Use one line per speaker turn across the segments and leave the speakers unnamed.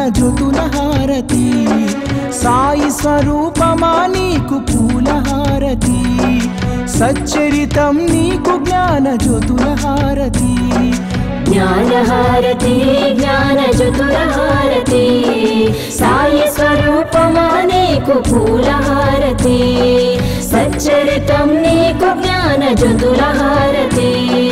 జ్యోతుల హారతి సాయి స్వరూపమా నీకు పూల హారతి సచ్చరితం నీకు జ్ఞాన జ్యోతుల హారతి
జ్ఞానహారతి జ్ఞానచతురహారతి సాయి స్వరూపమా నీకు పూలహారతి సచ్చరితం నీకు జ్ఞానచతురహారతి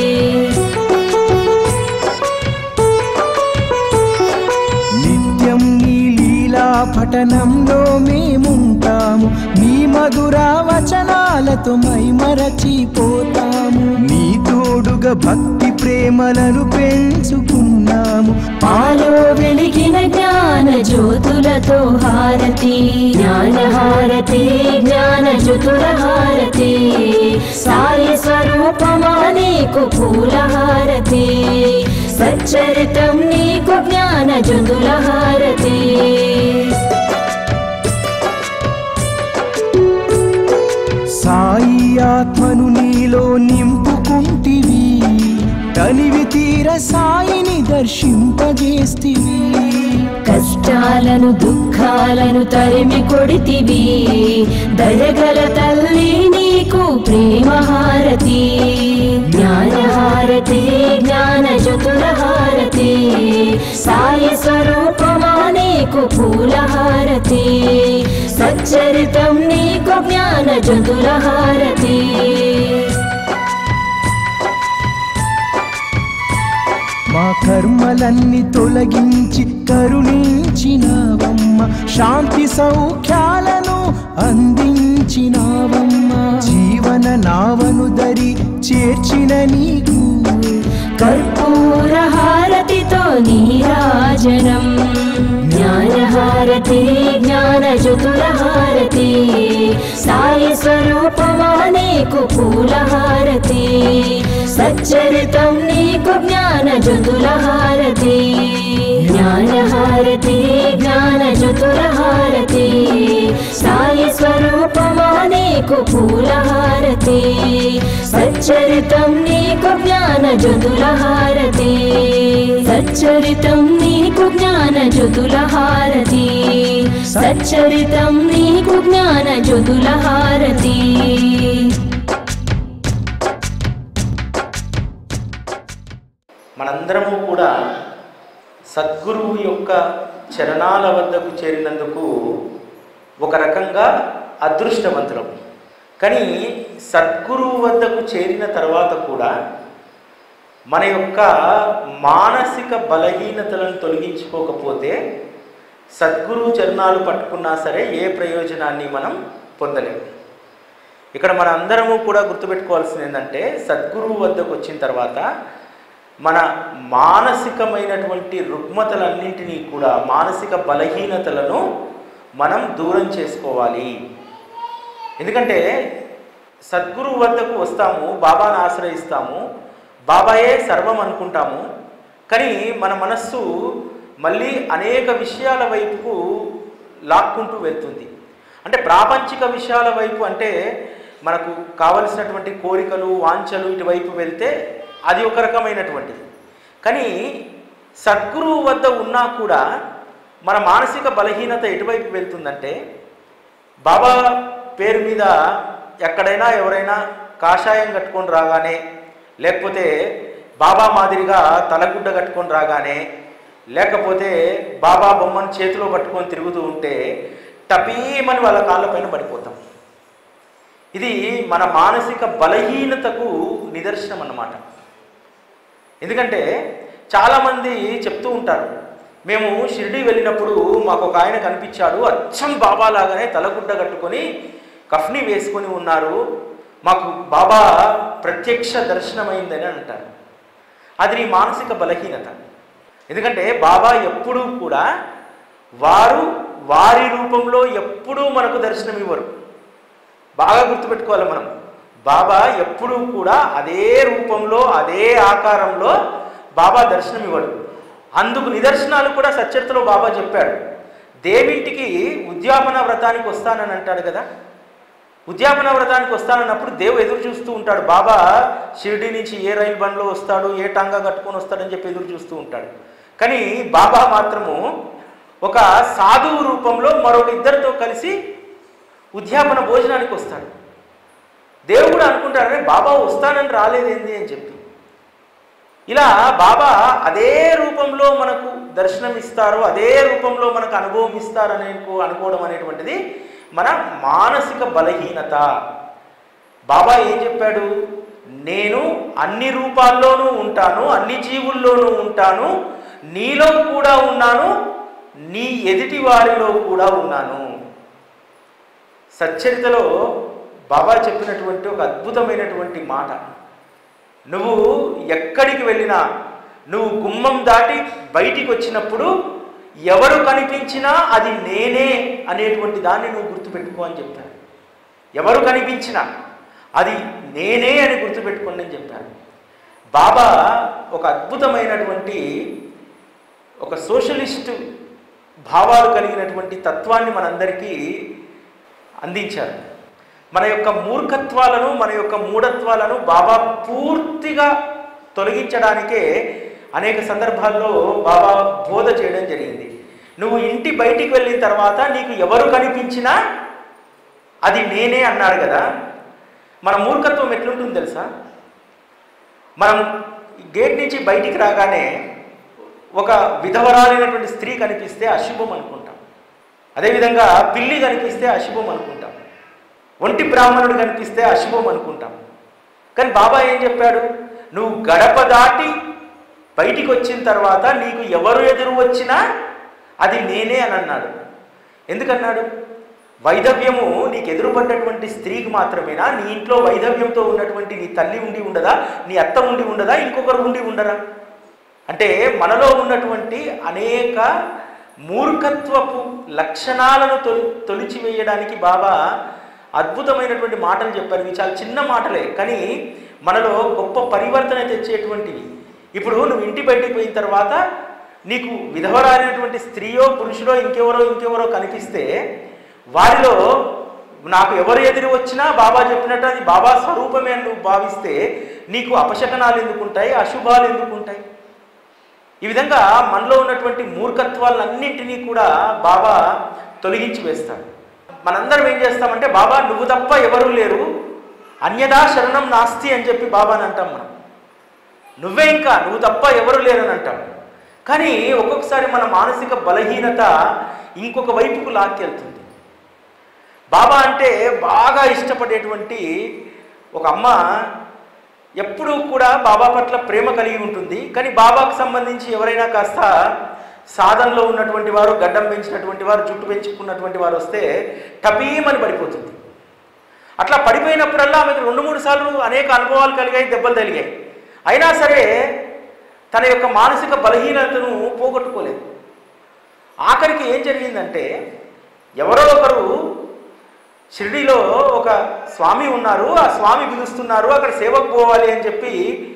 నిత్యం నీ లీలా పఠనంలో మేముంటాము నీ మధుర వచనాలతో మైమరచిపోతాము నీ తోడుగా భక్తి ప్రేమలను పెంచుకున్నాము
పాలో వెలిగిన జ్ఞాన జ్యోతులతో హారతి జ్ఞానహారతి జ్ఞానచతురహారతి సాయి స్వరూపమా నీకు పూలహారతి సచ్చరితం నీకు జ్ఞానచతురహారతి
సాయి ఆత్మను నీలో నింపుకుంటివి తనివి తీర సాయిని దర్శింపజేస్తివి
కష్టాలను దుఃఖాలను తరిమి కొడితివి దయగల తల్లి నీకు ప్రేమహారతి జ్ఞానహారతి జ్ఞాన హారతి సాయి స్వరూపమా నీకు పూలహారతి సచ్చరితం నీకు జ్ఞాన హారతి
మా కర్మలన్నీ తొలగించి కరుణించినావమ్మ శాంతి సౌఖ్యాలను అందించినావమ్మ జీవన నావను దరి చేర్చిన నీకు
కర్పూర హారతితో నీరాజనం జ్ఞానహారతి జ్ఞాన హారతి సాయి స్వరూపమా నీకు పూలహారతి సచ్చరితం నీకు జ్ఞాన హారతి జ్ఞానహారతి జ్ఞాన హారతి సాయి స్వరూపమా నీకు పూలహారతి సచ్చరితం నీకు జ్ఞాన హారతి సచ్చరితం నీకు జ్ఞాన హారతి సచ్చరితం నీకు జ్ఞాన హారతి
మనందరము కూడా సద్గురువు యొక్క చరణాల వద్దకు చేరినందుకు ఒక రకంగా అదృష్టవంతులం కానీ సద్గురువు వద్దకు చేరిన తర్వాత కూడా మన యొక్క మానసిక బలహీనతలను తొలగించుకోకపోతే సద్గురువు చరణాలు పట్టుకున్నా సరే ఏ ప్రయోజనాన్ని మనం పొందలేము ఇక్కడ మన అందరము కూడా గుర్తుపెట్టుకోవాల్సింది ఏంటంటే సద్గురువు వద్దకు వచ్చిన తర్వాత మన మానసికమైనటువంటి రుగ్మతలన్నింటినీ కూడా మానసిక బలహీనతలను మనం దూరం చేసుకోవాలి ఎందుకంటే సద్గురువు వద్దకు వస్తాము బాబాను ఆశ్రయిస్తాము బాబాయే సర్వం అనుకుంటాము కానీ మన మనస్సు మళ్ళీ అనేక విషయాల వైపుకు లాక్కుంటూ వెళ్తుంది అంటే ప్రాపంచిక విషయాల వైపు అంటే మనకు కావలసినటువంటి కోరికలు వాంఛలు ఇటువైపు వెళ్తే అది ఒక రకమైనటువంటిది కానీ సద్గురువు వద్ద ఉన్నా కూడా మన మానసిక బలహీనత ఎటువైపు వెళ్తుందంటే బాబా పేరు మీద ఎక్కడైనా ఎవరైనా కాషాయం కట్టుకొని రాగానే లేకపోతే బాబా మాదిరిగా తలగుడ్డ కట్టుకొని రాగానే లేకపోతే బాబా బొమ్మను చేతిలో పట్టుకొని తిరుగుతూ ఉంటే టపీమని వాళ్ళ కాళ్ళపైన పడిపోతాం ఇది మన మానసిక బలహీనతకు నిదర్శనం అన్నమాట ఎందుకంటే చాలామంది చెప్తూ ఉంటారు మేము షిరిడి వెళ్ళినప్పుడు మాకు ఒక ఆయన కనిపించాడు అచ్చం బాబా లాగానే తలగుడ్డ కట్టుకొని కఫ్ని వేసుకొని ఉన్నారు మాకు బాబా ప్రత్యక్ష దర్శనమైందని అంటారు అది నీ మానసిక బలహీనత ఎందుకంటే బాబా ఎప్పుడూ కూడా వారు వారి రూపంలో ఎప్పుడూ మనకు దర్శనం ఇవ్వరు బాగా గుర్తుపెట్టుకోవాలి మనం బాబా ఎప్పుడూ కూడా అదే రూపంలో అదే ఆకారంలో బాబా దర్శనం ఇవ్వడు అందుకు నిదర్శనాలు కూడా సచ్చరితలో బాబా చెప్పాడు దేవింటికి ఉద్యాపన వ్రతానికి వస్తానని అంటాడు కదా ఉద్యాపన వ్రతానికి వస్తానన్నప్పుడు దేవు ఎదురు చూస్తూ ఉంటాడు బాబా షిరిడి నుంచి ఏ రైలు బండ్లో వస్తాడు ఏ టాంగా కట్టుకొని వస్తాడని చెప్పి ఎదురు చూస్తూ ఉంటాడు కానీ బాబా మాత్రము ఒక సాధువు రూపంలో మరొక ఇద్దరితో కలిసి ఉద్యాపన భోజనానికి వస్తాడు దేవుడు అనుకుంటాడని బాబా వస్తానని రాలేదేంది అని చెప్పి ఇలా బాబా అదే రూపంలో మనకు దర్శనం ఇస్తారు అదే రూపంలో మనకు అనుభవం ఇస్తారు అనే అనుకోవడం అనేటువంటిది మన మానసిక బలహీనత బాబా ఏం చెప్పాడు నేను అన్ని రూపాల్లోనూ ఉంటాను అన్ని జీవుల్లోనూ ఉంటాను నీలో కూడా ఉన్నాను నీ ఎదుటి వారిలో కూడా ఉన్నాను సచ్చరితలో బాబా చెప్పినటువంటి ఒక అద్భుతమైనటువంటి మాట నువ్వు ఎక్కడికి వెళ్ళినా నువ్వు గుమ్మం దాటి బయటికి వచ్చినప్పుడు ఎవరు కనిపించినా అది నేనే అనేటువంటి దాన్ని నువ్వు గుర్తుపెట్టుకో అని చెప్పాను ఎవరు కనిపించినా అది నేనే అని గుర్తుపెట్టుకోండి అని చెప్పాను బాబా ఒక అద్భుతమైనటువంటి ఒక సోషలిస్టు భావాలు కలిగినటువంటి తత్వాన్ని మనందరికీ అందించారు మన యొక్క మూర్ఖత్వాలను మన యొక్క మూఢత్వాలను బాబా పూర్తిగా తొలగించడానికే అనేక సందర్భాల్లో బాబా బోధ చేయడం జరిగింది నువ్వు ఇంటి బయటికి వెళ్ళిన తర్వాత నీకు ఎవరు కనిపించినా అది నేనే అన్నాడు కదా మన మూర్ఖత్వం ఎట్లుంటుంది తెలుసా మనం గేట్ నుంచి బయటికి రాగానే ఒక విధవరాలైనటువంటి స్త్రీ కనిపిస్తే అశుభం అనుకుంటాం అదేవిధంగా పిల్లి కనిపిస్తే అశుభం అనుకుంటాం ఒంటి బ్రాహ్మణుడు కనిపిస్తే అశుభం అనుకుంటాం కానీ బాబా ఏం చెప్పాడు నువ్వు గడప దాటి బయటికి వచ్చిన తర్వాత నీకు ఎవరు ఎదురు వచ్చినా అది నేనే అని అన్నాడు ఎందుకన్నాడు వైధవ్యము నీకు ఎదురుపడ్డటువంటి స్త్రీకి మాత్రమేనా నీ ఇంట్లో వైధవ్యంతో ఉన్నటువంటి నీ తల్లి ఉండి ఉండదా నీ అత్త ఉండి ఉండదా ఇంకొకరు ఉండి ఉండరా అంటే మనలో ఉన్నటువంటి అనేక మూర్ఖత్వపు లక్షణాలను తొలి తొలిచివేయడానికి బాబా అద్భుతమైనటువంటి మాటలు చెప్పారు ఇవి చాలా చిన్న మాటలే కానీ మనలో గొప్ప పరివర్తన తెచ్చేటువంటివి ఇప్పుడు నువ్వు ఇంటి బయటికి పోయిన తర్వాత నీకు విధవరాలైనటువంటి స్త్రీయో పురుషుడో ఇంకెవరో ఇంకెవరో కనిపిస్తే వారిలో నాకు ఎవరు ఎదురు వచ్చినా బాబా చెప్పినట్టు అది బాబా స్వరూపమే అని నువ్వు భావిస్తే నీకు అపశకనాలు ఎందుకుంటాయి అశుభాలు ఎందుకుంటాయి ఈ విధంగా మనలో ఉన్నటువంటి మూర్ఖత్వాలన్నింటినీ కూడా బాబా తొలగించి వేస్తాడు మనందరం ఏం చేస్తామంటే బాబా నువ్వు తప్ప ఎవరూ లేరు అన్యదా శరణం నాస్తి అని చెప్పి బాబాని అంటాం మనం నువ్వే ఇంకా నువ్వు తప్ప ఎవరు లేరని అంటాం కానీ ఒక్కొక్కసారి మన మానసిక బలహీనత ఇంకొక వైపుకు లాక్కెళ్తుంది బాబా అంటే బాగా ఇష్టపడేటువంటి ఒక అమ్మ ఎప్పుడూ కూడా బాబా పట్ల ప్రేమ కలిగి ఉంటుంది కానీ బాబాకు సంబంధించి ఎవరైనా కాస్త సాధనలో ఉన్నటువంటి వారు గడ్డం పెంచినటువంటి వారు జుట్టు పెంచుకున్నటువంటి వారు వస్తే టపీమని పడిపోతుంది అట్లా పడిపోయినప్పుడల్లా ఆమెకు రెండు మూడు సార్లు అనేక అనుభవాలు కలిగాయి దెబ్బలు తగిలాయి అయినా సరే తన యొక్క మానసిక బలహీనతను పోగొట్టుకోలేదు ఆఖరికి ఏం జరిగిందంటే ఎవరో ఒకరు షిరిడీలో ఒక స్వామి ఉన్నారు ఆ స్వామి పిలుస్తున్నారు అక్కడ సేవకు పోవాలి అని చెప్పి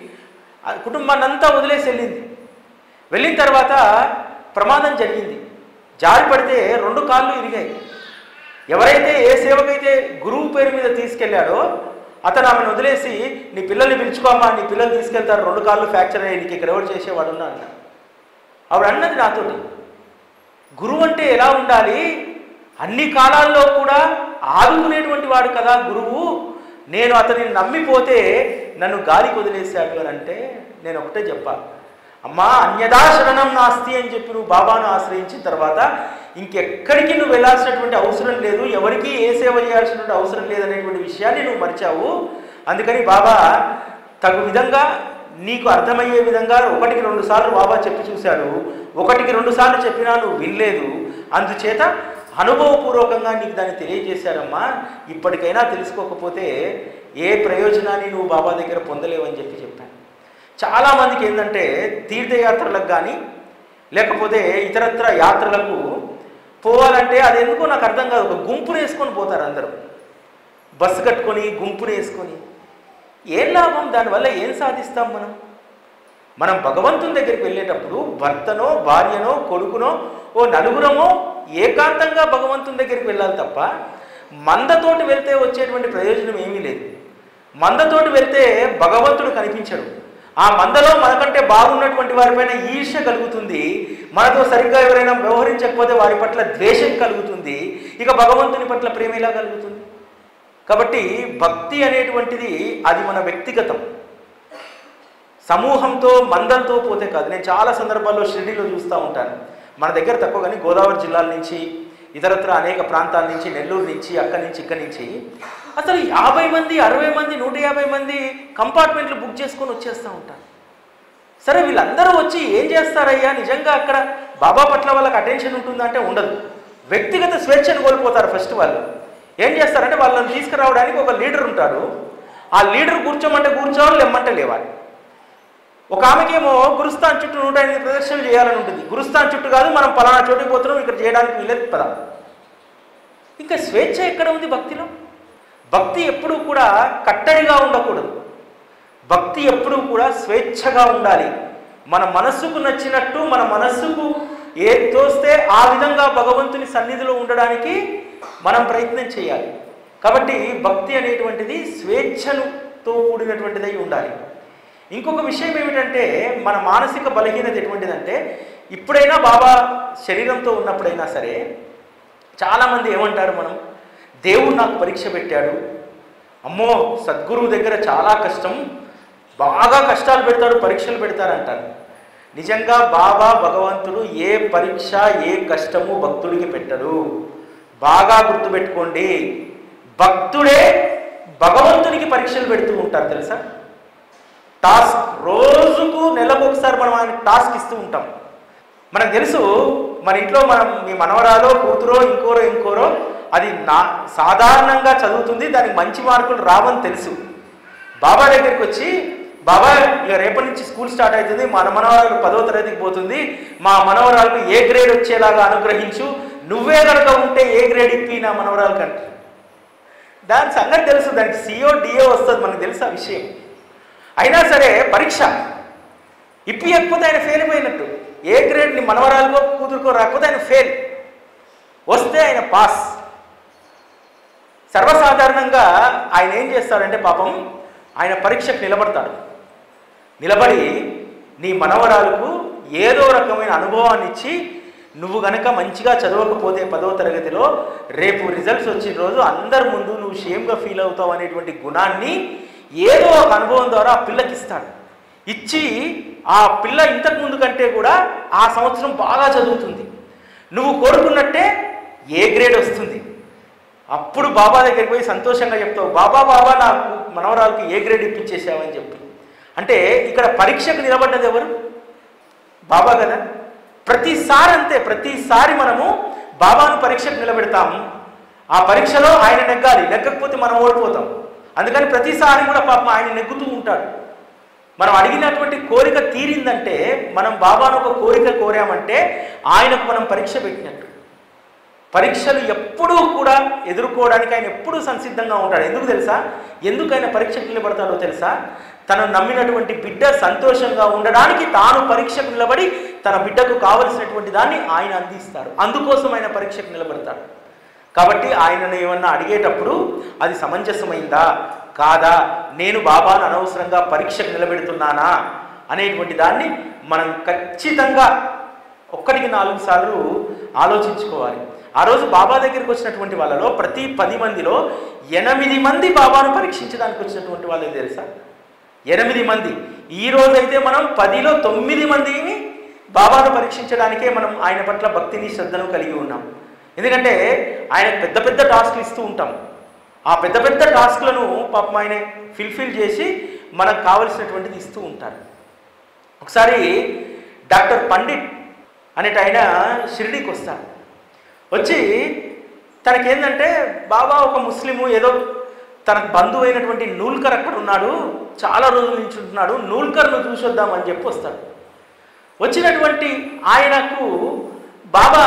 ఆ కుటుంబాన్ని అంతా వదిలేసి వెళ్ళింది వెళ్ళిన తర్వాత ప్రమాదం జరిగింది జారి పడితే రెండు కాళ్ళు ఇరిగాయి ఎవరైతే ఏ సేవకైతే గురువు పేరు మీద తీసుకెళ్ళాడో అతను ఆమెను వదిలేసి నీ పిల్లల్ని పిలుచుకోమ్మా నీ పిల్లలు తీసుకెళ్తారు రెండు కాళ్ళు ఫ్రాక్చర్ అయ్యి నీకు ఇక్కడ ఎవరు చేసేవాడు ఉన్నాడు ఆవిడ అన్నది నాతోటి గురువు అంటే ఎలా ఉండాలి అన్ని కాలాల్లో కూడా ఆదుకునేటువంటి వాడు కదా గురువు నేను అతనిని నమ్మిపోతే నన్ను గాలికి వదిలేశాడు అని అంటే నేను ఒకటే చెప్పా అమ్మా అన్యదా శరణం నాస్తి అని చెప్పి నువ్వు బాబాను ఆశ్రయించిన తర్వాత ఇంకెక్కడికి నువ్వు వెళ్ళాల్సినటువంటి అవసరం లేదు ఎవరికి ఏ సేవ చేయాల్సినటువంటి అవసరం లేదనేటువంటి విషయాన్ని నువ్వు మర్చావు అందుకని బాబా తగు విధంగా నీకు అర్థమయ్యే విధంగా ఒకటికి రెండు సార్లు బాబా చెప్పి చూశాడు ఒకటికి రెండు సార్లు చెప్పినా నువ్వు వినలేదు అందుచేత అనుభవపూర్వకంగా నీకు దాన్ని తెలియజేశారమ్మా ఇప్పటికైనా తెలుసుకోకపోతే ఏ ప్రయోజనాన్ని నువ్వు బాబా దగ్గర పొందలేవని చెప్పి చెప్పాను చాలామందికి ఏంటంటే తీర్థయాత్రలకు కానీ లేకపోతే ఇతరత్ర యాత్రలకు పోవాలంటే అది ఎందుకో నాకు అర్థం కాదు ఒక గుంపును వేసుకొని పోతారు అందరూ బస్సు కట్టుకొని గుంపును వేసుకొని ఏం లాభం దానివల్ల ఏం సాధిస్తాం మనం మనం భగవంతుని దగ్గరికి వెళ్ళేటప్పుడు భర్తనో భార్యనో కొడుకునో ఓ నలుగురమో ఏకాంతంగా భగవంతుని దగ్గరికి వెళ్ళాలి తప్ప మందతోటి వెళ్తే వచ్చేటువంటి ప్రయోజనం ఏమీ లేదు మందతోటి వెళ్తే భగవంతుడు కనిపించడు ఆ మందలో మనకంటే బాగున్నటువంటి వారిపైన ఈర్ష్య కలుగుతుంది మనతో సరిగ్గా ఎవరైనా వ్యవహరించకపోతే వారి పట్ల ద్వేషం కలుగుతుంది ఇక భగవంతుని పట్ల ప్రేమ ఎలా కలుగుతుంది కాబట్టి భక్తి అనేటువంటిది అది మన వ్యక్తిగతం సమూహంతో మందంతో పోతే కాదు నేను చాలా సందర్భాల్లో షిరిడీలో చూస్తూ ఉంటాను మన దగ్గర తక్కువ కానీ గోదావరి జిల్లాల నుంచి ఇతరత్ర అనేక ప్రాంతాల నుంచి నెల్లూరు నుంచి అక్కడి నుంచి ఇక్కడి నుంచి అసలు యాభై మంది అరవై మంది నూట యాభై మంది కంపార్ట్మెంట్లు బుక్ చేసుకొని వచ్చేస్తూ ఉంటారు సరే వీళ్ళందరూ వచ్చి ఏం చేస్తారయ్యా నిజంగా అక్కడ బాబా పట్ల వాళ్ళకి అటెన్షన్ ఉంటుందంటే ఉండదు వ్యక్తిగత స్వేచ్ఛను కోల్పోతారు ఫస్ట్ వాళ్ళు ఏం చేస్తారంటే వాళ్ళని తీసుకురావడానికి ఒక లీడర్ ఉంటాడు ఆ లీడర్ కూర్చోమంటే కూర్చోవాలి లేమ్మంటే లేవాలి ఒక ఆమెకేమో గురుస్థాన్ చుట్టూ నూట ఎనిమిది ప్రదర్శనలు చేయాలని ఉంటుంది గురుస్థాన్ చుట్టూ కాదు మనం పలానా చోటుకి పోతున్నాం ఇక్కడ చేయడానికి వీలేదు పద ఇంకా స్వేచ్ఛ ఎక్కడ ఉంది భక్తిలో భక్తి ఎప్పుడూ కూడా కట్టడిగా ఉండకూడదు భక్తి ఎప్పుడూ కూడా స్వేచ్ఛగా ఉండాలి మన మనస్సుకు నచ్చినట్టు మన మనస్సుకు ఏ తోస్తే ఆ విధంగా భగవంతుని సన్నిధిలో ఉండడానికి మనం ప్రయత్నం చేయాలి కాబట్టి భక్తి అనేటువంటిది స్వేచ్ఛనుతో కూడినటువంటిదై ఉండాలి ఇంకొక విషయం ఏమిటంటే మన మానసిక బలహీనత ఎటువంటిదంటే ఇప్పుడైనా బాబా శరీరంతో ఉన్నప్పుడైనా సరే చాలామంది ఏమంటారు మనం దేవుడు నాకు పరీక్ష పెట్టాడు అమ్మో సద్గురువు దగ్గర చాలా కష్టం బాగా కష్టాలు పెడతాడు పరీక్షలు పెడతారంటారు నిజంగా బాబా భగవంతుడు ఏ పరీక్ష ఏ కష్టము భక్తుడికి పెట్టడు బాగా గుర్తుపెట్టుకోండి భక్తుడే భగవంతునికి పరీక్షలు పెడుతూ ఉంటారు తెలుసా టాస్క్ రోజుకు నెలకు ఒకసారి మనం ఆయనకి టాస్క్ ఇస్తూ ఉంటాం మనకు తెలుసు మన ఇంట్లో మనం మీ మనవరాలో కూతురో ఇంకోరో ఇంకోరో అది నా సాధారణంగా చదువుతుంది దానికి మంచి మార్కులు రావని తెలుసు బాబా దగ్గరికి వచ్చి బాబా ఇక రేపటి నుంచి స్కూల్ స్టార్ట్ అవుతుంది మన మనవరాలకు పదో తరగతికి పోతుంది మా మనవరాలకు ఏ గ్రేడ్ వచ్చేలాగా అనుగ్రహించు నువ్వే కనుక ఉంటే ఏ గ్రేడ్ ఇప్పి నా మనవరాలు కంటే దాని సంగతి తెలుసు దానికి సిఓ డిఓ వస్తుంది మనకు తెలుసు ఆ విషయం అయినా సరే పరీక్ష ఇప్పియకపోతే ఆయన ఫెయిల్ అయిపోయినట్టు ఏ గ్రేడ్ని మనవరాలకో కూతురుకో రాకపోతే ఆయన ఫెయిల్ వస్తే ఆయన పాస్ సర్వసాధారణంగా ఆయన ఏం చేస్తాడంటే పాపం ఆయన పరీక్షకు నిలబడతాడు నిలబడి నీ మనవరాలకు ఏదో రకమైన అనుభవాన్ని ఇచ్చి నువ్వు గనక మంచిగా చదవకపోతే పదవ తరగతిలో రేపు రిజల్ట్స్ వచ్చిన రోజు అందరి ముందు నువ్వు షేమ్గా ఫీల్ అవుతావు అనేటువంటి గుణాన్ని ఏదో ఒక అనుభవం ద్వారా ఆ పిల్లకి ఇస్తాడు ఇచ్చి ఆ పిల్ల ఇంతకు ముందు కంటే కూడా ఆ సంవత్సరం బాగా చదువుతుంది నువ్వు కోరుకున్నట్టే ఏ గ్రేడ్ వస్తుంది అప్పుడు బాబా దగ్గరికి పోయి సంతోషంగా చెప్తావు బాబా బాబా నాకు మనవరాలకు ఏ గ్రేడ్ ఇప్పించేసావని చెప్పి అంటే ఇక్కడ పరీక్షకు నిలబడ్డది ఎవరు బాబా కదా ప్రతిసారి అంతే ప్రతిసారి మనము బాబాను పరీక్షకు నిలబెడతాం ఆ పరీక్షలో ఆయన నెగ్గాలి నెగ్గకపోతే మనం ఓడిపోతాం అందుకని ప్రతిసారి కూడా పాపం ఆయన నెగ్గుతూ ఉంటాడు మనం అడిగినటువంటి కోరిక తీరిందంటే మనం బాబాను ఒక కోరిక కోరామంటే ఆయనకు మనం పరీక్ష పెట్టినట్టు పరీక్షలు ఎప్పుడూ కూడా ఎదుర్కోవడానికి ఆయన ఎప్పుడూ సంసిద్ధంగా ఉంటాడు ఎందుకు తెలుసా ఎందుకు ఆయన పరీక్షకు నిలబడతాడో తెలుసా తను నమ్మినటువంటి బిడ్డ సంతోషంగా ఉండడానికి తాను పరీక్షకు నిలబడి తన బిడ్డకు కావలసినటువంటి దాన్ని ఆయన అందిస్తాడు అందుకోసం ఆయన పరీక్షకు నిలబడతాడు కాబట్టి ఆయనను ఏమన్నా అడిగేటప్పుడు అది సమంజసమైందా కాదా నేను బాబాను అనవసరంగా పరీక్షకు నిలబెడుతున్నానా అనేటువంటి దాన్ని మనం ఖచ్చితంగా ఒక్కటికి నాలుగు సార్లు ఆలోచించుకోవాలి ఆ రోజు బాబా దగ్గరికి వచ్చినటువంటి వాళ్ళలో ప్రతి పది మందిలో ఎనిమిది మంది బాబాను పరీక్షించడానికి వచ్చినటువంటి వాళ్ళే తెలుసా ఎనిమిది మంది ఈ రోజైతే మనం పదిలో తొమ్మిది మందిని బాబాను పరీక్షించడానికే మనం ఆయన పట్ల భక్తిని శ్రద్ధను కలిగి ఉన్నాం ఎందుకంటే ఆయన పెద్ద పెద్ద టాస్క్లు ఇస్తూ ఉంటాం ఆ పెద్ద పెద్ద టాస్క్లను పాపం ఆయన ఫిల్ఫిల్ చేసి మనకు కావలసినటువంటిది ఇస్తూ ఉంటారు ఒకసారి డాక్టర్ పండిట్ అనేట ఆయన షిరిడీకి వస్తాడు వచ్చి తనకేందంటే బాబా ఒక ముస్లిము ఏదో తనకు బంధువు అయినటువంటి నూల్కర్ అక్కడ ఉన్నాడు చాలా రోజుల నుంచి ఉంటున్నాడు నూల్కర్ను చూసొద్దామని చెప్పి వస్తాడు వచ్చినటువంటి ఆయనకు బాబా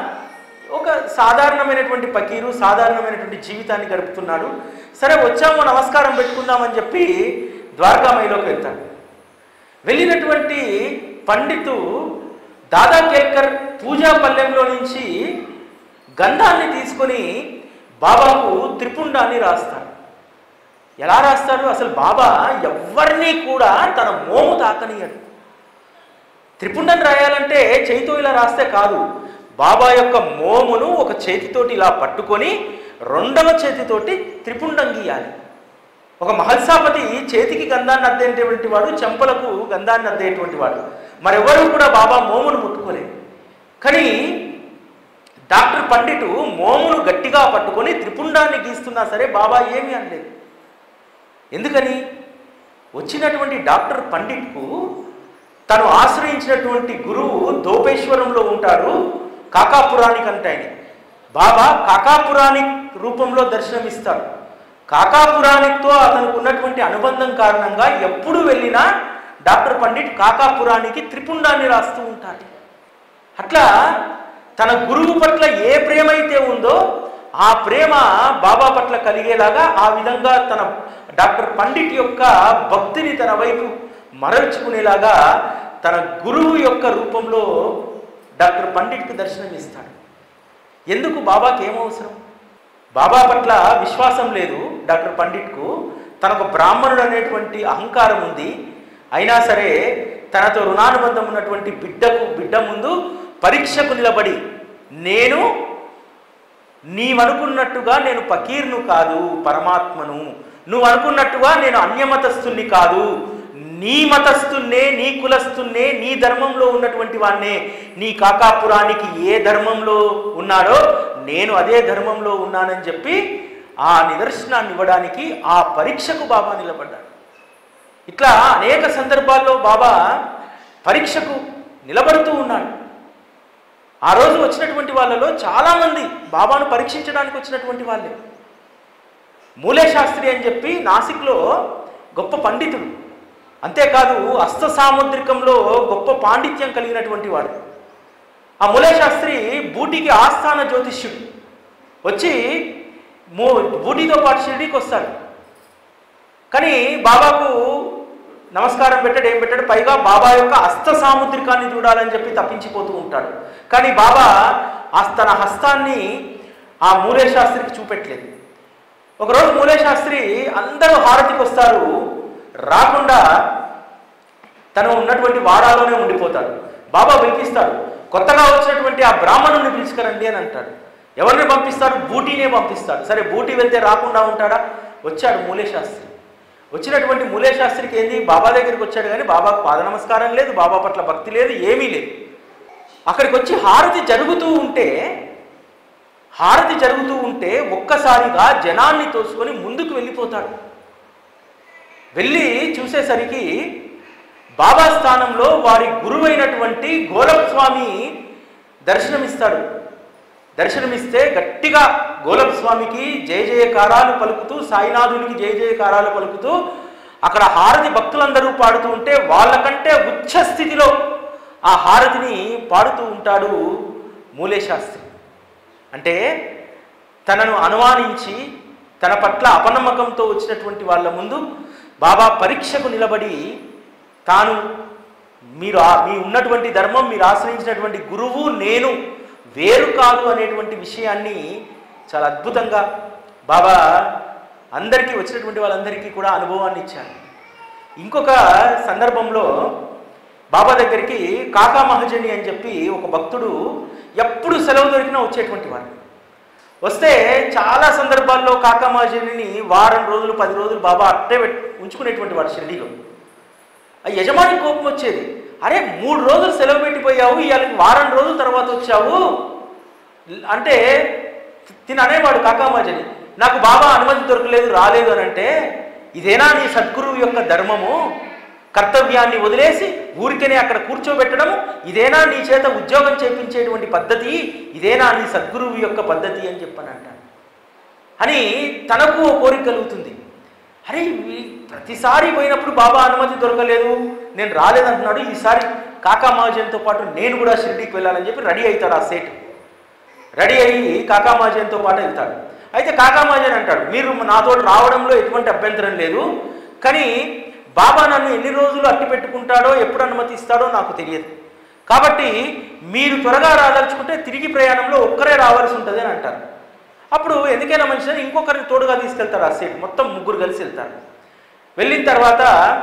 ఒక సాధారణమైనటువంటి పకీరు సాధారణమైనటువంటి జీవితాన్ని గడుపుతున్నాడు సరే వచ్చాము నమస్కారం పెట్టుకుందామని చెప్పి ద్వారకామయిలోకి వెళ్తాడు వెళ్ళినటువంటి పండితు దాదా కేల్కర్ పూజా పల్లెంలో నుంచి గంధాన్ని తీసుకొని బాబాకు త్రిపుండాన్ని రాస్తాడు ఎలా రాస్తాడు అసలు బాబా ఎవరిని కూడా తన మోము తాకనీయడు త్రిపుండం రాయాలంటే చేతితో ఇలా రాస్తే కాదు బాబా యొక్క మోమును ఒక చేతితోటి ఇలా పట్టుకొని రెండవ చేతితోటి త్రిపుండం గీయాలి ఒక మహల్సాపతి చేతికి గంధాన్ని అద్దేటువంటి వాడు చెంపలకు గంధాన్ని అద్దేటువంటి వాడు మరెవరూ కూడా బాబా మోమును ముట్టుకోలేదు కానీ డాక్టర్ పండిటు మోమును గట్టిగా పట్టుకొని త్రిపుండాన్ని గీస్తున్నా సరే బాబా ఏమీ అనలేదు ఎందుకని వచ్చినటువంటి డాక్టర్ పండిట్కు తను ఆశ్రయించినటువంటి గురువు దోపేశ్వరంలో ఉంటాడు కాకాపురాణిక్ అంటే ఆయన బాబా కాకాపురాణిక్ రూపంలో దర్శనమిస్తాడు కాకాపురాణిక్తో అతనికి ఉన్నటువంటి అనుబంధం కారణంగా ఎప్పుడు వెళ్ళినా డాక్టర్ పండిట్ కాకాపురానికి త్రిపుండాన్ని రాస్తూ ఉంటాడు అట్లా తన గురువు పట్ల ఏ ప్రేమ అయితే ఉందో ఆ ప్రేమ బాబా పట్ల కలిగేలాగా ఆ విధంగా తన డాక్టర్ పండిట్ యొక్క భక్తిని తన వైపు మరల్చుకునేలాగా తన గురువు యొక్క రూపంలో డాక్టర్ పండిట్కి దర్శనం ఇస్తాడు ఎందుకు బాబాకి ఏమవసరం బాబా పట్ల విశ్వాసం లేదు డాక్టర్ పండిట్కు తనకు బ్రాహ్మణుడు అనేటువంటి అహంకారం ఉంది అయినా సరే తనతో రుణానుబంధం ఉన్నటువంటి బిడ్డకు బిడ్డ ముందు పరీక్షకు నిలబడి నేను నీవనుకున్నట్టుగా నేను పకీర్ను కాదు పరమాత్మను నువ్వు అనుకున్నట్టుగా నేను అన్యమతస్థుణ్ణి కాదు నీ మతస్థున్నే నీ కులస్తున్నే నీ ధర్మంలో ఉన్నటువంటి వాన్నే నీ కాకాపురానికి ఏ ధర్మంలో ఉన్నాడో నేను అదే ధర్మంలో ఉన్నానని చెప్పి ఆ నిదర్శనాన్ని ఇవ్వడానికి ఆ పరీక్షకు బాబా నిలబడ్డాడు ఇట్లా అనేక సందర్భాల్లో బాబా పరీక్షకు నిలబడుతూ ఉన్నాడు ఆ రోజు వచ్చినటువంటి వాళ్ళలో చాలామంది బాబాను పరీక్షించడానికి వచ్చినటువంటి వాళ్ళే మూలే శాస్త్రి అని చెప్పి నాసిక్లో గొప్ప పండితుడు అంతేకాదు అస్త సాముద్రికంలో గొప్ప పాండిత్యం కలిగినటువంటి వాడు ఆ మూలే శాస్త్రి బూటికి ఆస్థాన జ్యోతిష్యుడు వచ్చి మూ బూటితో పాటు షిరిడీకి వస్తాడు కానీ బాబాకు నమస్కారం పెట్టాడు ఏం పెట్టాడు పైగా బాబా యొక్క హస్త సాముద్రికాన్ని చూడాలని చెప్పి తప్పించిపోతూ ఉంటాడు కానీ బాబా ఆ తన హస్తాన్ని ఆ మూలే శాస్త్రికి చూపెట్టలేదు ఒకరోజు మూలే శాస్త్రి అందరూ హారతికి వస్తారు రాకుండా తను ఉన్నటువంటి వాడాలోనే ఉండిపోతాడు బాబా పిలిపిస్తాడు కొత్తగా వచ్చినటువంటి ఆ బ్రాహ్మణుని పిలుచుకురండి అని అంటాడు ఎవరిని పంపిస్తాడు బూటీనే పంపిస్తాడు సరే బూటీ వెళ్తే రాకుండా ఉంటాడా వచ్చాడు మూలే శాస్త్రి వచ్చినటువంటి మూలే శాస్త్రికి ఏంది బాబా దగ్గరికి వచ్చాడు కానీ బాబాకు పాద నమస్కారం లేదు బాబా పట్ల భక్తి లేదు ఏమీ లేదు అక్కడికి వచ్చి హారతి జరుగుతూ ఉంటే హారతి జరుగుతూ ఉంటే ఒక్కసారిగా జనాన్ని తోసుకొని ముందుకు వెళ్ళిపోతాడు వెళ్ళి చూసేసరికి బాబా స్థానంలో వారి గురువైనటువంటి గోలప్ స్వామి దర్శనమిస్తాడు దర్శనమిస్తే గట్టిగా గోలప్ స్వామికి జయ జయకారాలు పలుకుతూ సాయినాథునికి జయ జయకారాలు పలుకుతూ అక్కడ హారతి భక్తులందరూ పాడుతూ ఉంటే వాళ్ళకంటే ఉచ్చ స్థితిలో ఆ హారతిని పాడుతూ ఉంటాడు మూలే శాస్త్రి అంటే తనను అనుమానించి తన పట్ల అపనమ్మకంతో వచ్చినటువంటి వాళ్ళ ముందు బాబా పరీక్షకు నిలబడి తాను మీరు ఆ- మీ ఉన్నటువంటి ధర్మం మీరు ఆశ్రయించినటువంటి గురువు నేను వేరు కాదు అనేటువంటి విషయాన్ని చాలా అద్భుతంగా బాబా అందరికీ వచ్చినటువంటి వాళ్ళందరికీ కూడా అనుభవాన్ని ఇచ్చారు ఇంకొక సందర్భంలో బాబా దగ్గరికి కాకా మహజని అని చెప్పి ఒక భక్తుడు ఎప్పుడు సెలవు దొరికినా వచ్చేటువంటి వాడు వస్తే చాలా సందర్భాల్లో కాకా మహజనిని వారం రోజులు పది రోజులు బాబా అట్టే పెట్ ఉంచుకునేటువంటి వాడు షిరిడీలో ఆ యజమాని కోపం వచ్చేది అరే మూడు రోజులు సెలవు పెట్టిపోయావు ఇవాళ వారం రోజుల తర్వాత వచ్చావు అంటే తిని అనేవాడు కాకామాజని నాకు బాబా అనుమతి దొరకలేదు రాలేదు అని అంటే ఇదేనా నీ సద్గురువు యొక్క ధర్మము కర్తవ్యాన్ని వదిలేసి ఊరికనే అక్కడ కూర్చోబెట్టడము ఇదేనా నీ చేత ఉద్యోగం చేపించేటువంటి పద్ధతి ఇదేనా నీ సద్గురువు యొక్క పద్ధతి అని చెప్పని అంటాడు అని తనకు ఓ కోరిక కలుగుతుంది అరే వీ- ప్రతిసారి పోయినప్పుడు బాబా అనుమతి దొరకలేదు నేను రాలేదంటున్నాడు ఈసారి కాకా మహాజన్తో పాటు నేను కూడా షిరిడీకి వెళ్ళాలని చెప్పి రెడీ అవుతాడు ఆ సేటు రెడీ అయ్యి కాకా మహాజన్తో పాటు వెళ్తాడు అయితే కాకా మహాజన్ అంటాడు మీరు నాతో రావడంలో ఎటువంటి అభ్యంతరం లేదు కానీ బాబా నన్ను ఎన్ని రోజులు అట్టి పెట్టుకుంటాడో ఎప్పుడు అనుమతి ఇస్తాడో నాకు తెలియదు కాబట్టి మీరు త్వరగా రాదలుచుకుంటే తిరిగి ప్రయాణంలో ఒక్కరే రావాల్సి ఉంటుంది అని అంటారు అప్పుడు ఎందుకైనా మంచిదని ఇంకొకరిని తోడుగా తీసుకెళ్తారు ఆ సేట్ మొత్తం ముగ్గురు కలిసి వెళ్తారు వెళ్ళిన తర్వాత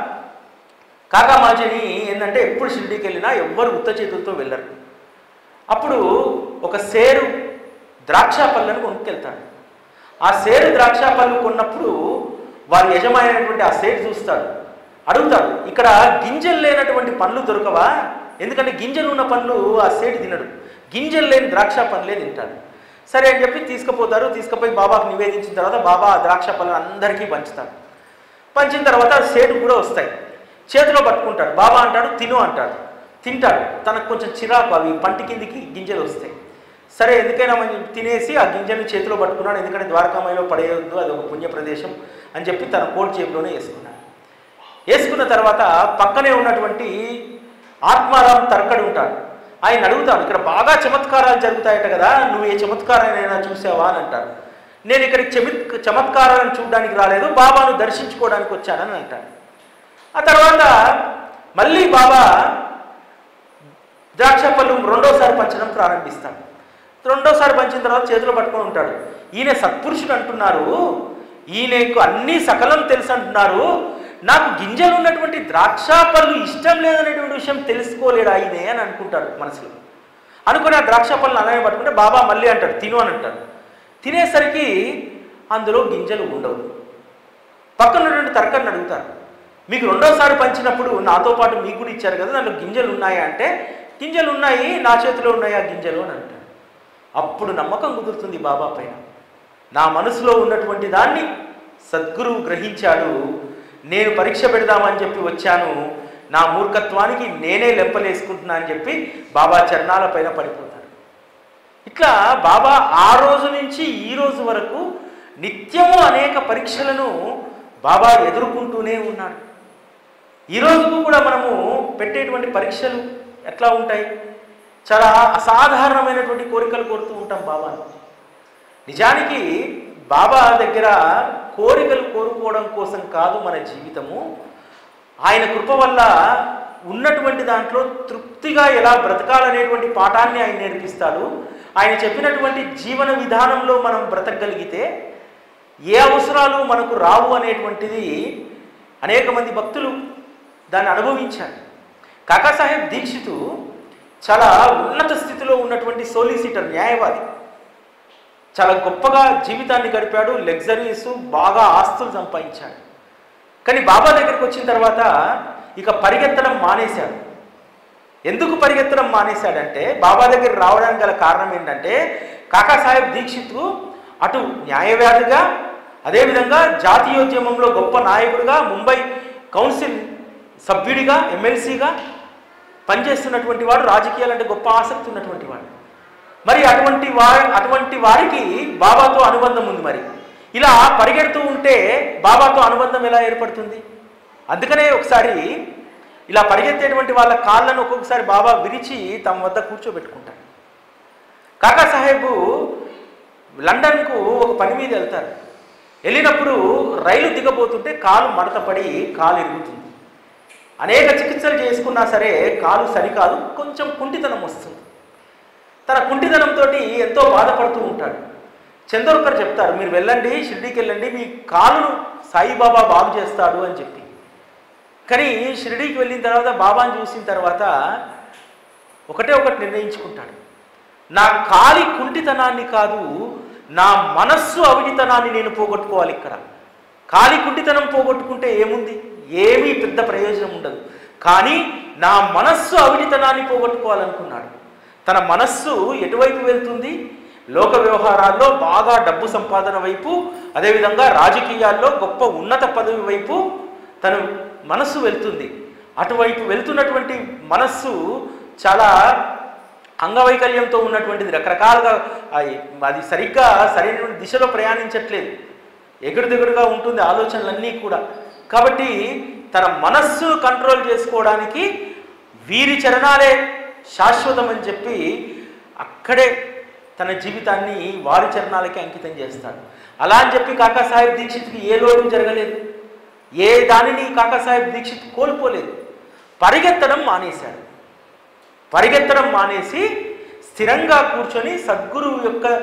కాకా మాజని ఏంటంటే ఎప్పుడు షిరిడీకి వెళ్ళినా ఎవ్వరు ఉత్త చేతులతో వెళ్ళరు అప్పుడు ఒక సేరు ద్రాక్ష పళ్ళను కొనుక్కెళ్తాడు ఆ సేరు ద్రాక్ష పళ్ళు కొన్నప్పుడు వారి యజమానైనటువంటి ఆ సేటు చూస్తాడు అడుగుతాడు ఇక్కడ గింజలు లేనటువంటి పండ్లు దొరకవా ఎందుకంటే గింజలు ఉన్న పండ్లు ఆ సేటు తినడు గింజలు లేని ద్రాక్ష పండ్లే తింటాడు సరే అని చెప్పి తీసుకుపోతారు తీసుకుపోయి బాబాకు నివేదించిన తర్వాత బాబా ఆ ద్రాక్ష పళ్ళను అందరికీ పంచుతాడు పంచిన తర్వాత సేటు కూడా వస్తాయి చేతిలో పట్టుకుంటాడు బాబా అంటాడు తిను అంటాడు తింటాడు తనకు కొంచెం చిరాకు అవి పంటి కిందికి గింజలు వస్తాయి సరే ఎందుకైనా మనం తినేసి ఆ గింజను చేతిలో పట్టుకున్నాడు ఎందుకంటే ద్వారకామయ్యలో పడేయొద్దు అది ఒక పుణ్య ప్రదేశం అని చెప్పి తన కోట్ చేతిలోనే వేసుకున్నాడు వేసుకున్న తర్వాత పక్కనే ఉన్నటువంటి ఆత్మారాం తర్కడు ఉంటాడు ఆయన అడుగుతాడు ఇక్కడ బాగా చమత్కారాలు జరుగుతాయట కదా నువ్వు ఏ చమత్కారాలైనా చూసావా అని అంటాడు నేను ఇక్కడికి చమిత్ చమత్కారాలను చూడడానికి రాలేదు బాబాను దర్శించుకోవడానికి వచ్చానని అంటాడు ఆ తర్వాత మళ్ళీ బాబా ద్రాక్ష పళ్ళు రెండోసారి పంచడం ప్రారంభిస్తాడు రెండోసారి పంచిన తర్వాత చేతిలో పట్టుకొని ఉంటాడు ఈయన సత్పురుషుడు అంటున్నారు ఈయనకు అన్ని సకలం తెలుసు అంటున్నారు నాకు గింజలు ఉన్నటువంటి ద్రాక్ష పళ్ళు ఇష్టం లేదనేటువంటి విషయం తెలుసుకోలేడు ఆయనే అని అనుకుంటాడు మనసులో అనుకుని ఆ ద్రాక్ష పళ్ళని అలాగే పట్టుకుంటే బాబా మళ్ళీ అంటాడు తిను అని అంటాడు తినేసరికి అందులో గింజలు ఉండవు పక్కన ఉన్నటువంటి తర్కాన్ని అడుగుతారు మీకు రెండోసారి పంచినప్పుడు నాతో పాటు మీకు కూడా ఇచ్చారు కదా దాంట్లో గింజలు ఉన్నాయా అంటే గింజలు ఉన్నాయి నా చేతిలో ఉన్నాయి ఆ గింజలు అని అంటాడు అప్పుడు నమ్మకం కుదురుతుంది బాబా పైన నా మనసులో ఉన్నటువంటి దాన్ని సద్గురువు గ్రహించాడు నేను పరీక్ష పెడదామని చెప్పి వచ్చాను నా మూర్ఖత్వానికి నేనే లెంపలేసుకుంటున్నా అని చెప్పి బాబా చరణాల పైన పడిపోతాడు ఇట్లా బాబా ఆ రోజు నుంచి ఈ రోజు వరకు నిత్యము అనేక పరీక్షలను బాబా ఎదుర్కొంటూనే ఉన్నాడు ఈ రోజుకు కూడా మనము పెట్టేటువంటి పరీక్షలు ఎట్లా ఉంటాయి చాలా అసాధారణమైనటువంటి కోరికలు కోరుతూ ఉంటాం బాబాను నిజానికి బాబా దగ్గర కోరికలు కోరుకోవడం కోసం కాదు మన జీవితము ఆయన కృప వల్ల ఉన్నటువంటి దాంట్లో తృప్తిగా ఎలా బ్రతకాలనేటువంటి పాఠాన్ని ఆయన నేర్పిస్తాడు ఆయన చెప్పినటువంటి జీవన విధానంలో మనం బ్రతకగలిగితే ఏ అవసరాలు మనకు రావు అనేటువంటిది అనేక మంది భక్తులు దాన్ని అనుభవించారు కాకాసాహెబ్ దీక్షితు చాలా ఉన్నత స్థితిలో ఉన్నటువంటి సోలిసిటర్ న్యాయవాది చాలా గొప్పగా జీవితాన్ని గడిపాడు లగ్జరీస్ బాగా ఆస్తులు సంపాదించాడు కానీ బాబా దగ్గరికి వచ్చిన తర్వాత ఇక పరిగెత్తడం మానేశాడు ఎందుకు పరిగెత్తడం మానేశాడంటే బాబా దగ్గర రావడానికి గల కారణం ఏంటంటే కాకాసాహెబ్ దీక్షిత్ అటు న్యాయవాదిగా అదేవిధంగా జాతీయోద్యమంలో గొప్ప నాయకుడిగా ముంబై కౌన్సిల్ సభ్యుడిగా ఎమ్మెల్సీగా పనిచేస్తున్నటువంటి వాడు రాజకీయాలంటే గొప్ప ఆసక్తి ఉన్నటువంటి వాడు మరి అటువంటి వారి అటువంటి వారికి బాబాతో అనుబంధం ఉంది మరి ఇలా పరిగెడుతూ ఉంటే బాబాతో అనుబంధం ఎలా ఏర్పడుతుంది అందుకనే ఒకసారి ఇలా పరిగెత్తేటువంటి వాళ్ళ కాళ్ళను ఒక్కొక్కసారి బాబా విరిచి తమ వద్ద కూర్చోబెట్టుకుంటారు కాకాసాహెబ్ లండన్కు ఒక పని మీద వెళ్తారు వెళ్ళినప్పుడు రైలు దిగబోతుంటే కాలు మడతపడి కాలు ఇరుగుతుంది అనేక చికిత్సలు చేసుకున్నా సరే కాలు సరికాదు కొంచెం కుంటితనం వస్తుంది తన కుంటితనంతో ఎంతో బాధపడుతూ ఉంటాడు చందోర్కర్ చెప్తారు మీరు వెళ్ళండి షిరిడీకి వెళ్ళండి మీ కాలును సాయిబాబా బాగు చేస్తాడు అని చెప్పి కానీ షిరిడీకి వెళ్ళిన తర్వాత బాబాని చూసిన తర్వాత ఒకటే ఒకటి నిర్ణయించుకుంటాడు నా కాలి కుంటితనాన్ని కాదు నా మనస్సు అవిటితనాన్ని నేను పోగొట్టుకోవాలి ఇక్కడ కాలి కుంటితనం పోగొట్టుకుంటే ఏముంది ఏమీ పెద్ద ప్రయోజనం ఉండదు కానీ నా మనస్సు అవిటితనాన్ని పోగొట్టుకోవాలనుకున్నాడు తన మనస్సు ఎటువైపు వెళ్తుంది లోక వ్యవహారాల్లో బాగా డబ్బు సంపాదన వైపు అదేవిధంగా రాజకీయాల్లో గొప్ప ఉన్నత పదవి వైపు తను మనస్సు వెళ్తుంది అటువైపు వెళ్తున్నటువంటి మనస్సు చాలా అంగవైకల్యంతో ఉన్నటువంటిది రకరకాలుగా ఆ- అది సరిగ్గా సరైనటువంటి దిశలో ప్రయాణించట్లేదు ఎగుడు దిగుడుగా ఉంటుంది ఆలోచనలన్నీ కూడా కాబట్టి తన మనస్సు కంట్రోల్ చేసుకోవడానికి వీరి చరణాలే శాశ్వతం అని చెప్పి అక్కడే తన జీవితాన్ని వారి చరణాలకి అంకితం చేస్తాడు అలా అని చెప్పి కాకాసాహెబ్ దీక్షిత్కి ఏ లోటు జరగలేదు ఏ దానిని కాకాసాహెబ్ దీక్షిత్ కోల్పోలేదు పరిగెత్తడం మానేశాడు పరిగెత్తడం మానేసి స్థిరంగా కూర్చొని సద్గురువు యొక్క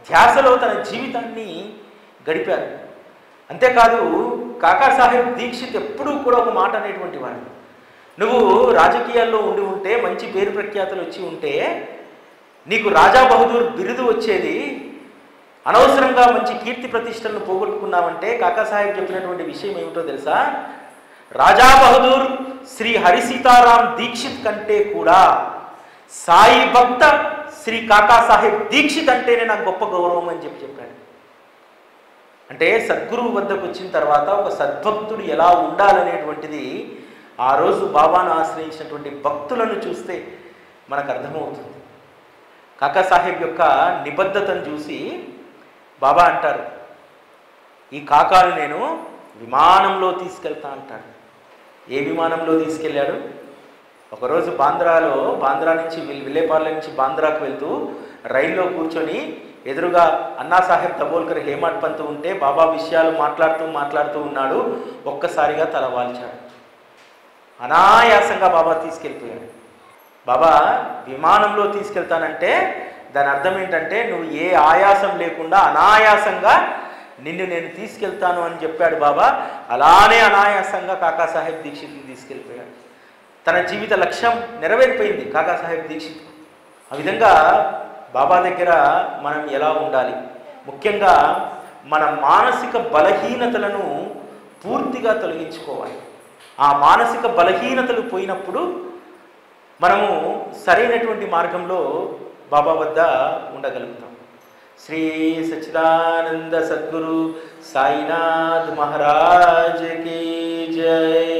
ధ్యాసలో తన జీవితాన్ని గడిపారు అంతేకాదు కాకాసాహెబ్ దీక్షిత్ ఎప్పుడూ కూడా ఒక మాట అనేటువంటి వాడు నువ్వు రాజకీయాల్లో ఉండి ఉంటే మంచి పేరు ప్రఖ్యాతులు వచ్చి ఉంటే నీకు రాజా బహదూర్ బిరుదు వచ్చేది అనవసరంగా మంచి కీర్తి ప్రతిష్టలను పోగొట్టుకున్నావంటే కాకాసాహెబ్ చెప్పినటువంటి విషయం ఏమిటో తెలుసా రాజా బహదూర్ శ్రీ హరిసీతారాం దీక్షిత్ కంటే కూడా సాయి భక్త శ్రీ కాకాసాహెబ్ దీక్షిత్ అంటేనే నాకు గొప్ప గౌరవం అని చెప్పి చెప్పాడు అంటే సద్గురువు వద్దకు వచ్చిన తర్వాత ఒక సద్భక్తుడు ఎలా ఉండాలనేటువంటిది ఆ రోజు బాబాను ఆశ్రయించినటువంటి భక్తులను చూస్తే మనకు అర్థమవుతుంది కాకాసాహెబ్ యొక్క నిబద్ధతను చూసి బాబా అంటారు ఈ కాకాను నేను విమానంలో తీసుకెళ్తా అంటాడు ఏ విమానంలో తీసుకెళ్ళాడు ఒకరోజు బాంద్రాలో బాంద్రా నుంచి విల్- విలేపార్ల నుంచి బాంద్రాకు వెళ్తూ రైల్లో కూర్చొని ఎదురుగా అన్నాసాహెబ్ తబోల్కర్ హేమాడ్ పంత్ ఉంటే బాబా విషయాలు మాట్లాడుతూ మాట్లాడుతూ ఉన్నాడు ఒక్కసారిగా తల వాల్చాడు అనాయాసంగా బాబా తీసుకెళ్ళిపోయాడు బాబా విమానంలో తీసుకెళ్తానంటే దాని అర్థం ఏంటంటే నువ్వు ఏ ఆయాసం లేకుండా అనాయాసంగా నిన్ను నేను తీసుకెళ్తాను అని చెప్పాడు బాబా అలానే అనాయాసంగా కాకాసాహెబ్ దీక్షిత్ని తీసుకెళ్ళిపోయాడు తన జీవిత లక్ష్యం నెరవేరిపోయింది కాకాసాహెబ్ దీక్షిత్ ఆ విధంగా బాబా దగ్గర మనం ఎలా ఉండాలి ముఖ్యంగా మన మానసిక బలహీనతలను పూర్తిగా తొలగించుకోవాలి ఆ మానసిక బలహీనతలు పోయినప్పుడు మనము సరైనటువంటి మార్గంలో బాబా వద్ద ఉండగలుగుతాం శ్రీ సచ్చిదానంద సద్గురు సాయినాథ్ మహారాజ్ కీ జై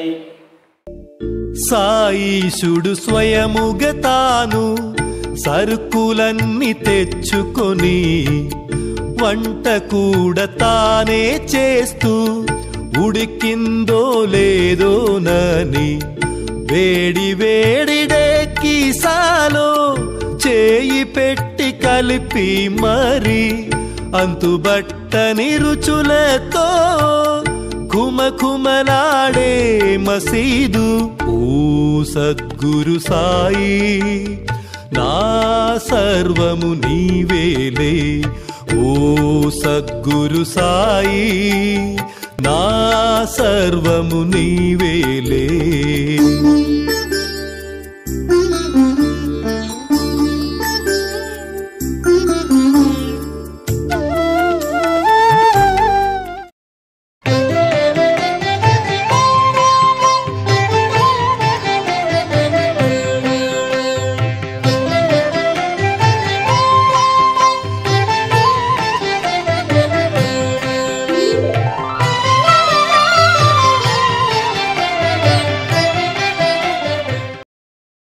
సాయిషుడు స్వయముగ తాను సరుకులన్నీ తెచ్చుకొని వంట కూడా తానే చేస్తూ ఉడికిందో లేదోనని వేడి వేడిడే కీసాలో చేయి పెట్టి కలిపి మరి అంతుబట్టని రుచులతో కుమకుమలాడే మసీదు ఓ సద్గురు సాయి నా సర్వము నీవేలే ఓ సద్గురు సాయి నా సర్వము నీవేలే